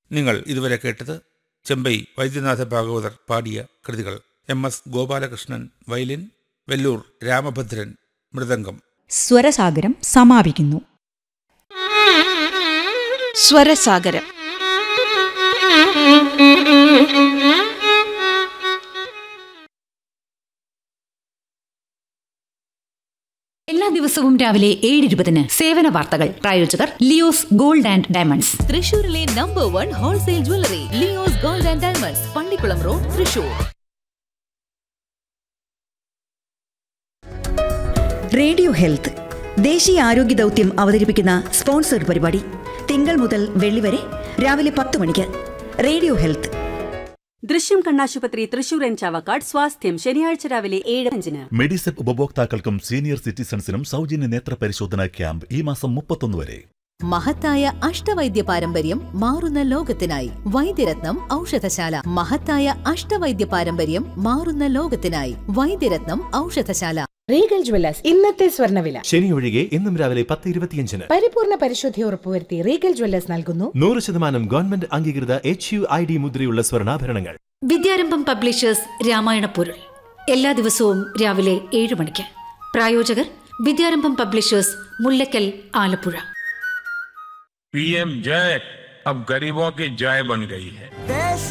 നിങ്ങൾ ഇതുവരെ കേട്ടത് ചെമ്പൈ വൈദ്യനാഥ ഭാഗവതർ പാടിയ കൃതികൾ M S Gopalakrishnan violin Vellore Ramabhadran mridangam Swarasagaram സമാപിക്കുന്നു സ്വരസാഗരം എല്ലാ ദിവസവും രാവിലെ ഏഴ് ഇരുപതിന് സേവന വാർത്തകൾ പ്രായോജകർ ലിയോസ് ഗോൾഡ് ആൻഡ് ഡയമണ്ട്സ് തൃശൂരിലെ number one wholesale jewellery Leo's gold and diamonds Pallikulam road Thrissur radio health ദേശീയ ആരോഗ്യ ദൗത്യം അവതരിപ്പിക്കുന്ന സ്പോൺസർഡ് പരിപാടി തിങ്കൾ മുതൽ വെള്ളി വരെ രാവിലെ പത്ത് മണിക്ക് റേഡിയോ ഹെൽത്ത് ദൃശ്യം കണ്ണാശുപത്രി തൃശൂർ എൻ ചാവക്കാട് സ്വാസ്ഥ്യം ശനിയാഴ്ച രാവിലെ ഏഴ് അഞ്ചിന് മെഡിസെപ്പ് ഉപഭോക്താക്കൾക്കും സീനിയർ സിറ്റിസൺസിനും സൗജന്യ നേത്ര പരിശോധന ക്യാമ്പ് ഈ മാസം മുപ്പത്തൊന്ന് വരെ മഹത്തായ അഷ്ടവൈദ്യ പാരമ്പര്യം മാറുന്ന ലോകത്തിനായി വൈദ്യരത്നം ഔഷധശാല മഹത്തായ അഷ്ടവൈദ്യ പാരമ്പര്യം മാറുന്ന ലോകത്തിനായി വൈദ്യരത്നം ഔഷധശാല റീഗൽ ജ്വല്ലേഴ്സ് ഇന്നത്തെ സ്വർണ്ണവില ശനി ഒഴികെ എന്നും രാവിലെ പത്ത് ഇരുപത്തിയഞ്ചിന് പരിപൂർണ പരിശുദ്ധി ഉറപ്പുവരുത്തി റീഗൽ ജ്വല്ലേഴ്സ് നൽകുന്നു നൂറ് ശതമാനം ഗവൺമെന്റ് അംഗീകൃത എച്ച് യു ഐ ഡി മുദ്രയുള്ള സ്വർണ്ണാഭരണങ്ങൾ വിദ്യാരംഭം പബ്ലിഷേഴ്സ് രാമായണ പൊരുൾ എല്ലാ ദിവസവും രാവിലെ ഏഴ് മണിക്ക് പ്രായോജകർ വിദ്യാരംഭം പബ്ലിഷേഴ്സ് മുല്ലക്കൽ ആലപ്പുഴ पीएम जय अब गरीबों की जय बन गई है